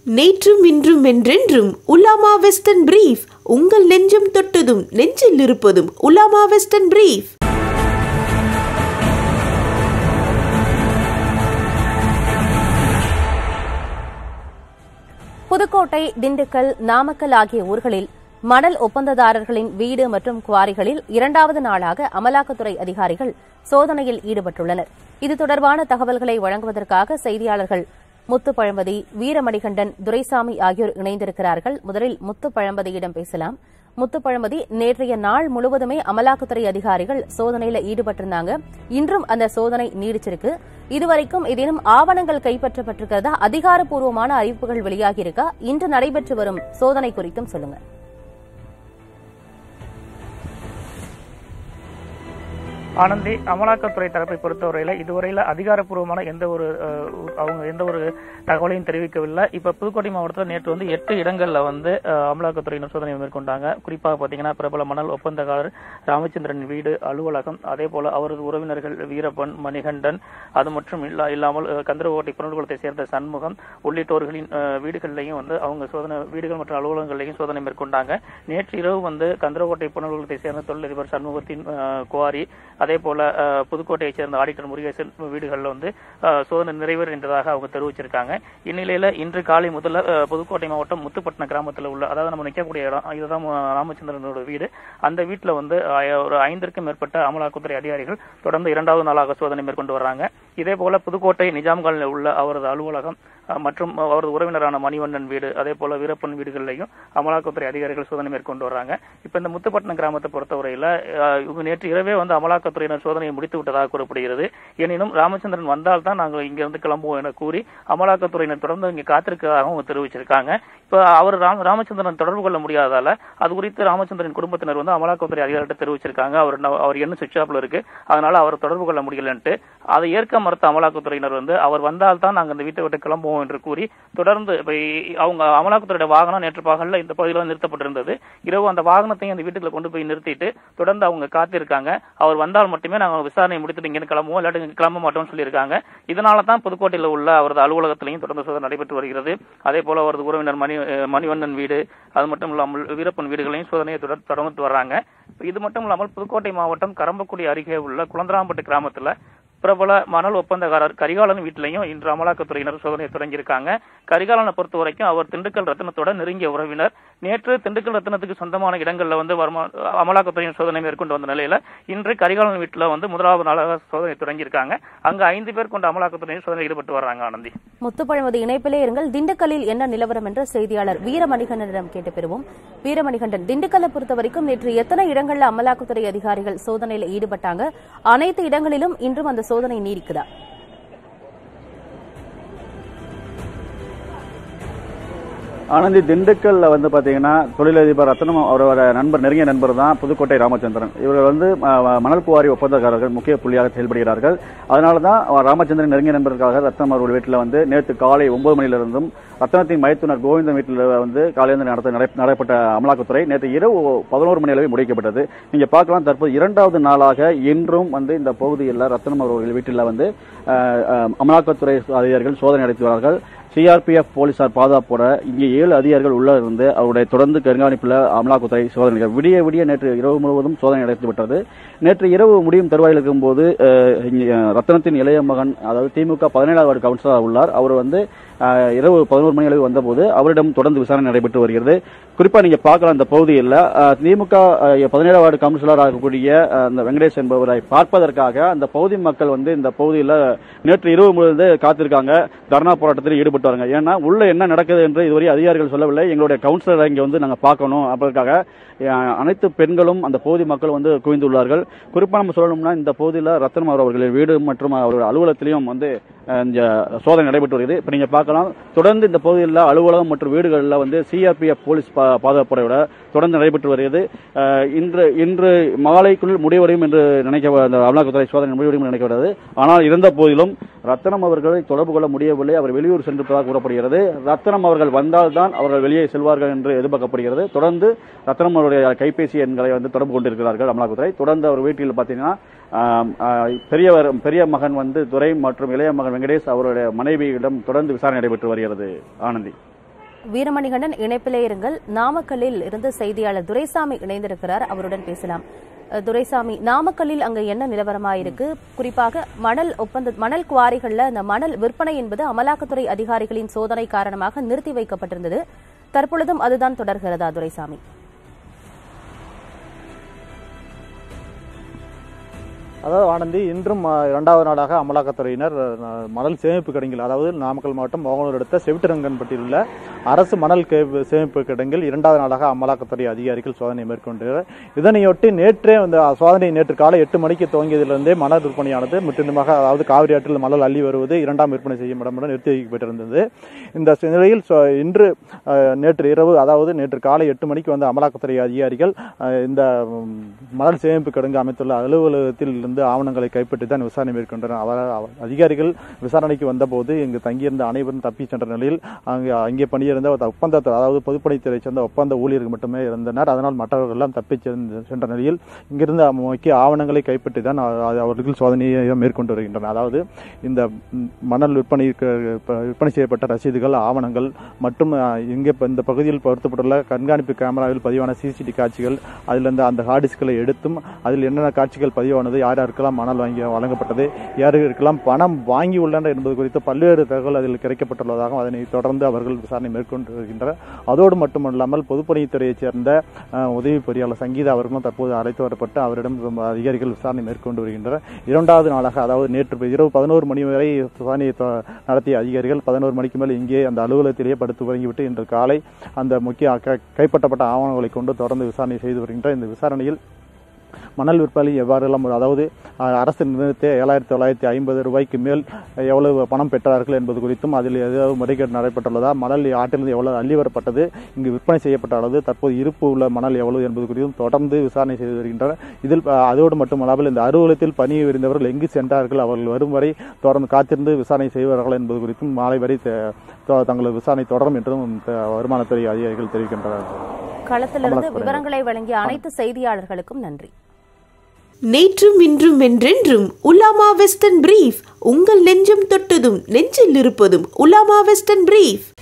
நேற்றும் இன்றும் என்றென்றும் உலாமா வெஸ்டர்ன் பிரீஃப் உங்கள் நெஞ்சம் தொட்டதும் நெஞ்சில் இருப்பதும் உலாமா வெஸ்டர்ன் பிரீஃப் புதுக்கோட்டை திண்டுக்கல் நாமக்கல் ஆகிய ஊர்களில் மணல் ஒப்பந்ததாரர்களின் வீடு மற்றும் குவாரிகளில் இரண்டாவது நாளாக அமலாக்கத்துறை அதிகாரிகள் சோதனையில் ஈடுபட்டுள்ளனர் இது தொடர்பான தகவல்களை வழங்குவதற்காக செய்தியாளர்கள் முத்து பழம்பதி வீரமணிகண்டன் துரைசாமி ஆகியோர் இணைந்திருக்கிறார்கள் முதலில் முத்து பழம்பதியிடம் பேசலாம் முத்து பழம்பதி நேற்றைய நாள் முழுவதுமே அமலாக்கத்துறை அதிகாரிகள் சோதனையில ஈடுபட்டிருந்தாங்க இன்றும் அந்த சோதனை நீடிச்சிருக்கு இதுவரைக்கும் ஏதேனும் ஆவணங்கள் கைப்பற்றப்பட்டிருக்கிறதா அதிகாரப்பூர்வமான அறிவிப்புகள் வெளியாகியிருக்கா இன்று நடைபெற்று வரும் சோதனை குறித்தும் சொல்லுங்க ஆனந்தி அமலாக்கத்துறை தரப்பை பொறுத்தவரையில் இதுவரையில் அதிகாரப்பூர்வமான எந்த ஒரு அஹ், அவங்க எந்த ஒரு தகவலையும் தெரிவிக்கவில்லை இப்போ புதுக்கோட்டை மாவட்டத்தில் நேற்று வந்து எட்டு இடங்களில் வந்து அஹ், அமலாக்கத்துறையினர் சோதனை மேற்கொண்டாங்க குறிப்பாக பார்த்தீங்கன்னா பிரபல மணல் ஒப்பந்தக்காரர் ராமச்சந்திரன் வீடு அலுவலகம் அதே போல அவரது உறவினர்கள் வீரப்பன் மணிகண்டன் அது மட்டும் இல்லா இல்லாமல் அஹ், கந்தரகோட்டை புனர்குளத்தை சேர்ந்த சண்முகம் உள்ளிட்டோர்களின் அஹ், வீடுகள்லையும் வந்து அவங்க சோதனை வீடுகள் மற்றும் அலுவலகங்களையும் சோதனை மேற்கொண்டாங்க நேற்று இரவு வந்து கந்தரகோட்டை புனர்குளத்தை சேர்ந்த தொழிலதிபர் சண்முகத்தின் அஹ், குவாரி அதே போல அஹ், புதுக்கோட்டையைச் சேர்ந்த ஆடிட்டர் முருகேசன் வீடுகளில் வந்து அஹ், சோதனை நிறைவேறின்றதாக அவங்க தெரிவிச்சிருக்காங்க இந்நிலையில இன்று காலை முதல்ல அஹ், புதுக்கோட்டை மாவட்டம் முத்துப்பட்டினம் கிராமத்தில் உள்ள அதாவது நம்ம நிற்கக்கூடிய இடம் இதுதான் அஹ், ராமச்சந்திரனோட வீடு அந்த வீட்டில் வந்து அஹ், ஒரு ஐந்திற்கும் மேற்பட்ட அமலாக்கத்துறை அதிகாரிகள் தொடர்ந்து இரண்டாவது நாளாக சோதனை மேற்கொண்டு வர்றாங்க இதே போல புதுக்கோட்டை நிஜாம்காலில் உள்ள அவரது அலுவலகம் அஹ், மற்றும் அவரது உறவினரான மணிவண்ணன் வீடு அதே போல வீரப்பன் வீடுகளிலையும் அமலாக்கத்துறை அதிகாரிகள் சோதனை மேற்கொண்டு வர்றாங்க இப்ப இந்த முத்துப்பட்டினம் கிராமத்தை பொறுத்தவரையில அஹ், இவங்க நேற்று இரவே வந்து அமலாக்கத்துறையினர் சோதனையை முடித்து விட்டதாக கூறப்படுகிறது எனினும் ராமச்சந்திரன் வந்தால் தான் நாங்கள் இங்க இருந்து கிளம்புவோம் என கூறி அமலாக்கத்துறையினர் தொடர்ந்து இங்க காத்திருக்கிறதாகவும் அவங்க தெரிவிச்சிருக்காங்க இப்ப அவர் ராம ராமச்சந்திரன் தொடர்பு கொள்ள முடியாதால அது குறித்து ராமச்சந்திரன் குடும்பத்தினர் வந்து அமலாக்கத்துறை அதிகாரிகிட்ட தெரிவிச்சிருக்காங்க அவர் ந- அவர் என்ன சுவிட்ச் ஆப்ல இருக்கு அதனால அவர் தொடர்பு கொள்ள முடியலன்ட்டு அதை ஏற்க மறுத்த அமலாக்கத்துறையினர் வந்து அவர் வந்தால் தான் நாங்கள் இந்த வீட்டை விட்டு கிளம்புவோம் என்று கூறி தொடர்ந்து இப்ப இ- அவங்க அமலாக்கத்துறையோட வாகனம் நேற்று பகல்ல இந்த பகுதியில் வந்து நிறுத்தப்பட்டிருந்தது இரவு அந்த வாகனத்தையும் அந்த வீட்டுக்குள்ள கொண்டு போய் நிறுத்திட்டு தொடர்ந்து அவங்க காத்திருக்காங்க அவர் வந்தால் மட்டுமே நாங்கள் விசாரணை முடித்துட்டு இங்கே கிளம்புவோம் இல்லாட்டி இங்க கிளம்ப மாட்டோம்னு சொல்லியிருக்காங்க இதனால தான் புதுக்கோட்டையில் உள்ள அவரது அலுவலகத்திலையும் தொடர்ந்து சோதனை நடைபெற்று வருகிறது அதே போல அவரது உறவினர் மணி அஹ் மணிவண்ணன் வீடு அது மட்டும் இல்லாமல் வீரப்பன் வீடுகளையும் சோதனையை தொடர் தொடர்ந்து வர்றாங்க இது மட்டும் இல்லாமல் புதுக்கோட்டை மாவட்டம் கரம்பக்குடி அருகே உள்ள குளந்தராம்பட்டு கிராமத்துல பிரபல மணல் ஒப்பந்தக்காரர் கரிகாலன் வீட்டிலையும் இன்று அமலாக்கத்துறையினர் சோதனை தொடங்கியிருக்காங்க கரிகாலனை பொறுத்த வரைக்கும் அவர் திண்டுக்கல் ரத்தினத்தோட நெருங்கிய உறவினர் நேற்று திண்டுக்கல் ரத்தினத்துக்கு சொந்தமான இடங்கள்ல வந்து வருமா அமலாக்கத்துறையின் சோதனை மேற்கொண்டு வந்த நிலையில இன்று கரிகாலன் வீட்டுல வந்து முதலாவது நாளாக சோதனை தொடங்கியிருக்காங்க அங்க ஐந்து பேர் கொண்ட அமலாக்கத்துறையின் சோதனை ஈடுபட்டு வர்றாங்க ஆனந்தி முத்துப்பழமதி இணைப்பிலே இருங்கள் திண்டுக்கல்லில் என்ன நிலவரம் என்று செய்தியாளர் வீரமணிகண்டனிடம் கேட்டு பெறுவோம் வீரமணிகண்டன் திண்டுக்கல்லை பொறுத்த வரைக்கும் நேற்று எத்தனை இடங்கள்ல அமலாக்கத்துறை அதிகாரிகள் சோதனையில ஈடுபட்டாங்க அனைத்து இடங்களிலும் இன்றும் அந்த சோதனை நீடிக்குதா ஆனந்தி திண்டுக்கல்ல வந்து பாத்தீங்கன்னா தொழிலதிபர் ரத்னம் அவரோட நண்பர் நெருங்கிய நண்பர் தான் புதுக்கோட்டை ராமச்சந்திரன் இவர்கள் வந்து ம- ம- மணல் குவாரி ஒப்பந்தக்காரர்கள் முக்கிய புள்ளியாக செயல்படுகிறார்கள் அதனால தான் அவர் ராமச்சந்திரன் நெருங்கிய நண்பருக்காக ரத்னம் அவர்கள் வீட்டில் வந்து நேற்று காலை ஒன்பது மணியிலிருந்தும் ரத்னத்தின் மைத்துனர் கோவிந்தன் வீட்டில் வந்து காலையிலிருந்து நடத்த நடை- நடைபெற்ற அமலாக்கத்துறை நேற்று இரவு பதினோரு மணி அளவில் முடிக்கப்பட்டது நீங்க பார்க்கலாம் தற்போது இரண்டாவது நாளாக இன்றும் வந்து இந்த பகுதியில் ரத்னம் அவர்கள் வீட்டில் வந்து அஹ், அஹ், அமலாக்கத்துறை அதிகாரிகள் சோதனை நடத்தி வருகிறார்கள் சிஆர்பிஎஃப் போலீசார் பாதுகாப்போட இங்கே ஏழு அதிகாரிகள் உள்ள இருந்து அவருடைய தொடர்ந்து கண்காணிப்பில் அமலாக்கத்துறை சோதனை விடிய விடிய நேற்று இரவு முழுவதும் சோதனை நடத்தி விட்டது நேற்று இரவு முடியும் தருவாயில் இருக்கும்போது அஹ், இங்கே, அஹ், ரத்தனத்தின் இளைய மகன் அதாவது திமுக பதினேழாவது வார்டு கவுன்சிலர் உள்ளார் அவர் வந்து அஹ், இரவு பதினோரு மணி அளவு வந்தபோது அவரிடம் தொடர்ந்து விசாரணை நடைபெற்று வருகிறது குறிப்பா நீங்க பார்க்கலாம் இந்த பகுதியில் அஹ், திமுக அஹ், பதினேழாவது வார்டு கவுன்சிலர் ஆகக்கூடிய அஹ், அந்த வெங்கடேஷ் என்பவரை பார்ப்பதற்காக அந்த பகுதி மக்கள் வந்து இந்த பகுதியில் நேற்று இரவு முழுவதும் காத்திருக்காங்க தர்ணா போராட்டத்தில் ஈடுபட்டு வராங்க ஏன்னா உள்ள என்ன நடக்குது என்று இதுவரை அதிகாரிகள் சொல்லவில்லை எங்களுடைய கவுன்சிலரை இங்க வந்து நாங்க பார்க்கணும் அப்படிற்காக அஹ், அனைத்து பெண்களும் அந்த பகுதி மக்கள் வந்து குவிந்துள்ளார்கள் குறிப்பா நம்ம சொல்லணும்னா இந்த பகுதியில் ரத்தனம் அவர்களின் வீடு மற்றும் அவருடைய அலுவலகத்திலையும் வந்து அஹ், இந்த சோதனை நடைபெற்று வருகிறது இப்ப நீங்க பார்க்கலாம் தொடர்ந்து இந்த பகுதியில் அலுவலகம் மற்றும் வீடுகளில் வந்து சிஆர்பிஎஃப் போலீஸ் பா- பாதுகாப்புறையோட தொடர்ந்து நடைபெற்று வருகிறது அஹ், இன்று இன்று மாலைக்குள் முடிவடையும் என்று நினைக்க அந்த அமலாக்கத்துறை சோதனை முடிவடையும் என்று நினைக்கப்படுகிறது ஆனால் இருந்த போதிலும் ரத்தனம் அவர்களை தொடர்பு கொள்ள முடியவில்லை அவர் வெளியூர் சென்றிருப்பதாக கூறப்படுகிறது ரத்தனம் அவர்கள் வந்தால்தான் அவர்கள் வெளியே செல்வார்கள் என்று எதிர்பார்க்கப்படுகிறது தொடர்ந்து ரத்தனம் அவருடைய கைபேசி எண்களை வந்து தொடர்பு கொண்டிருக்கிறார்கள் அமலாக்கத்துறை தொடர்ந்து அவர் வீட்டில் பார்த்தீங்கன்னா ஆம், ஆ, பெரியவர் பெரிய மகன் வந்து துரை மற்றும் இளைய மகன் வெங்கடேஷ் அவருடைய மனைவியிடம் தொடர்ந்து விசாரணை நடைபெற்று வருகிறது ஆனந்தி வீரமணிகண்டன் இணைப்பிலே இருங்கள் நாமக்கல்லில் இருந்து செய்தியாளர் துரைசாமி இணைந்திருக்கிறார் அவருடன் பேசலாம் அஹ், துரைசாமி நாமக்கல்லில் அங்க என்ன நிலவரமாயிருக்கு குறிப்பாக மணல் ஒப்பந்த மணல் குவாரிகள்ல அந்த மணல் விற்பனை என்பது அமலாக்கத்துறை அதிகாரிகளின் சோதனை காரணமாக நிறுத்தி வைக்கப்பட்டிருந்தது தற்பொழுதும் அதுதான் தொடர்கிறதா துரைசாமி அதாவது ஆனந்தி இன்றும் அஹ், இரண்டாவது நாளாக அமலாக்கத்துறையினர் அஹ், மணல் சேமிப்பு கிடங்கில் அதாவது நாமக்கல் மாவட்டம் மோகனூர் அடுத்த செவிட்டரங்கன்பட்டியில் உள்ள அரசு மணல் கே- சேமிப்பு கிடங்கில் இரண்டாவது நாளாக அமலாக்கத்துறை அதிகாரிகள் சோதனை மேற்கொண்டனர் இதனையொட்டி நேற்றே அந்த சோதனை நேற்று காலை எட்டு மணிக்கு துவங்கியதிலிருந்தே மணல் விற்பனையானது முற்றிலுமாக அதாவது காவிரி ஆற்றில் மணல் அள்ளி வருவது இரண்டாம் விற்பனை செய்யும் இடமுடன் நிறுத்தி வைக்கப்பட்டிருந்தது இந்த நிலையில் சொ- இன்று அஹ், நேற்று இரவு அதாவது நேற்று காலை எட்டு மணிக்கு வந்த அமலாக்கத்துறை அதிகாரிகள் அஹ், இந்த ம், மணல் சேமிப்பு கிடங்கு அமைத்துள்ள அலுவலகத்தில் இருந்து ஆவணங்களை கைப்பற்றி தான் விசாரணை மேற்கொண்டனர் அவர் அவர் அதிகாரிகள் விசாரணைக்கு வந்தபோது இங்கு தங்கியிருந்த அனைவரும் தப்பிச் சென்ற நிலையில் அங்கே அங்கே பணியிருந்த ஒரு ஒப்பந்தத்தை அதாவது பொதுப்பணித்துறை சேர்ந்த ஒப்பந்த ஊழியர்கள் மட்டுமே இருந்தனர் அதனால் மற்றவர்கள் எல்லாம் தப்பிச் சென்ற- சென்ற நிலையில் இங்கிருந்த முக்கிய ஆவணங்களை கைப்பற்றி தான் அவ- அவர்கள் சோதனையை மேற்கொண்டு வருகின்றனர் அதாவது இந்த ம், மணல் விற்பனை விற்பனை செய்யப்பட்ட ரசீதுகள் ஆவணங்கள் மற்றும் அஹ், இங்கே இப்ப இந்த பகுதியில் பொருத்தப்பட்டுள்ள கண்காணிப்பு கேமராவில் பதிவான சிசிடிவி காட்சிகள் அதில் இருந்த அந்த ஹார்டிஸ்களை எடுத்தும் அதில் என்னென்ன காட்சிகள் பதிவானது யார் யாருக்கெல்லாம் மணல் வாங்கி வழங்கப்பட்டது யாருக்கெல்லாம் பணம் வாங்கி உள்ளனர் என்பது குறித்து பல்வேறு தகவல் அதில் கிடைக்கப்பட்டுள்ளதாகவும் அதனை தொடர்ந்து அவர்கள் விசாரணை மேற்கொண்டு வருகின்றனர் அதோடு மட்டுமல்லாமல் பொதுப்பணித்துறையைச் சேர்ந்த அஹ், உதவி பொறியாளர் சங்கீதா அவர்களும் தற்போது அழைத்து வரப்பட்டு அவரிடம் அதிகாரிகள் விசாரணை மேற்கொண்டு வருகின்றனர் இரண்டாவது நாளாக அதாவது நேற்று இரவு பதினோரு மணி வரை விசாரணையை தொ- நடத்திய அதிகாரிகள் பதினோரு மணிக்கு மேல் இங்கே அந்த அலுவலகத்திலேயே படுத்து உறங்கிவிட்டு இன்று காலை அந்த முக்கிய க- கைப்பற்றப்பட்ட ஆவணங்களை கொண்டு தொடர்ந்து விசாரணை செய்து வருகின்ற இந்த விசாரணையில் மணல் விற்பனை எவ்வாறெல்லாம் அதாவது அஹ், அரசு நிர்ணயித்த ஏழாயிரத்தி தொள்ளாயிரத்தி ஐம்பது ரூபாய்க்கு மேல் எவ்வளவு பணம் பெற்றார்கள் என்பது குறித்தும் அதில் ஏதாவது முறைகேடு நடைபெற்றுள்ளதா மணல் ஆற்றிலிருந்து எவ்வளவு அள்ளி வரப்பட்டது இங்கு விற்பனை செய்யப்பட்ட அளவு தற்போது இருப்பு உள்ள மணல் எவ்வளவு என்பது குறித்தும் தொடர்ந்து விசாரணை செய்து வருகின்றனர் இதில் அஹ், அதோடு மட்டுமல்லாமல் இந்த அலுவலகத்தில் பணிபுரிந்தவர்கள் எங்கு சென்றார்கள் அவர்கள் வரும் வரை தொடர்ந்து காத்திருந்து விசாரணை செய்வார்கள் என்பது குறித்தும் மாலை வரை த- த- தங்களது விசாரணை தொடரும் என்றும் த- வருமானத்துறை அதிகாரிகள் தெரிவிக்கின்றனர் களத்திலிருந்து அமலாக்கத்துறை. விவரங்களை வழங்கிய அனைத்து செய்தியாளர்களுக்கும் நன்றி நேற்றும் இன்றும் என்றென்றும் உலாமா வெஸ்டர்ன் பிரீஃப் உங்கள் நெஞ்சம் தொட்டதும் நெஞ்சில் இருப்பதும் உலாமா வெஸ்டர்ன் பிரீஃப்